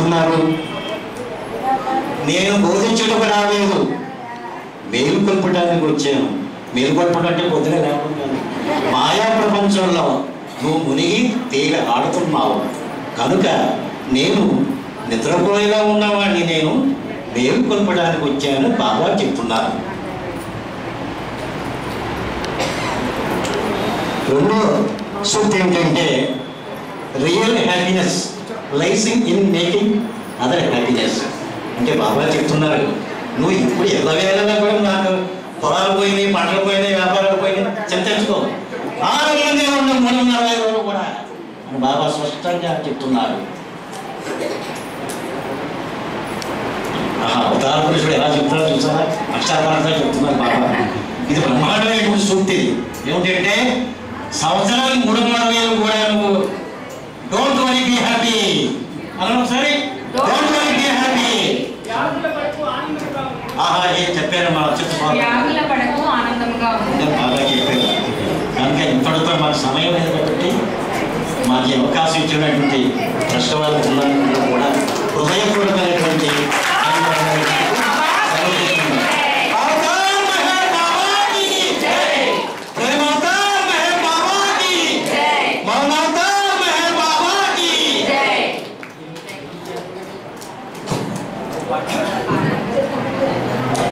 చెప్తున్నారు నేను బోధించటకు రాలేదు మేలు కొల్పడానికి వచ్చాను మేలు కొల్పడం అంటే పొద్దున లేకుండా మాయా ప్రపంచంలో నువ్వు మునిగి తేలి ఆడుతున్నావు కనుక నేను నిద్రపోయేలా ఉన్నవాడిని నేను మేలు కొల్పడానికి వచ్చాను బాబా చెప్తున్నారు రెండో సూక్తి ఏంటంటే real happiness lying in making other happiness అంటే బాబా చెప్తున్నారు నువ్వు ఇప్పుడు ఎల్లవేళలా కూడా నాకు పొలాలు పోయినాయి పంటలు పోయినాయి వ్యాపారాలు పోయినాయి చింతించుకో ఆరోగ్యంగా ఉన్న మూడు నలభై రోజులు కూడా అని బాబా స్పష్టంగా చెప్తున్నారు ఆహా, అవతార పురుషుడు ఎలా చెప్తున్నారో చూసారా అక్షరార్థంగా చెప్తున్నారు బాబా ఇది బ్రహ్మాండమైన సూక్తి ఏమిటంటే సంవత్సరానికి మూడు వందల వేలు కూడా నువ్వు డోంట్ వరీ బీ హ్యాపీ అలా సరే డోంట్ వరీ బీ హ్యాపీ వ్యాధుల పడుకు ఆనందంగా ఉంది ఆహా ఏం చెప్పారు మా చెప్తున్నారు వ్యాధుల పడకు ఆనందంగా ఉంది బాగా చెప్పారు కనుక ఇంతటితో మాకు సమయం లేదు కాబట్టి మాకు ఈ అవకాశం ఇచ్చినటువంటి ట్రస్ట్ వాళ్ళకు కూడా హృదయపూర్వకమైనటువంటి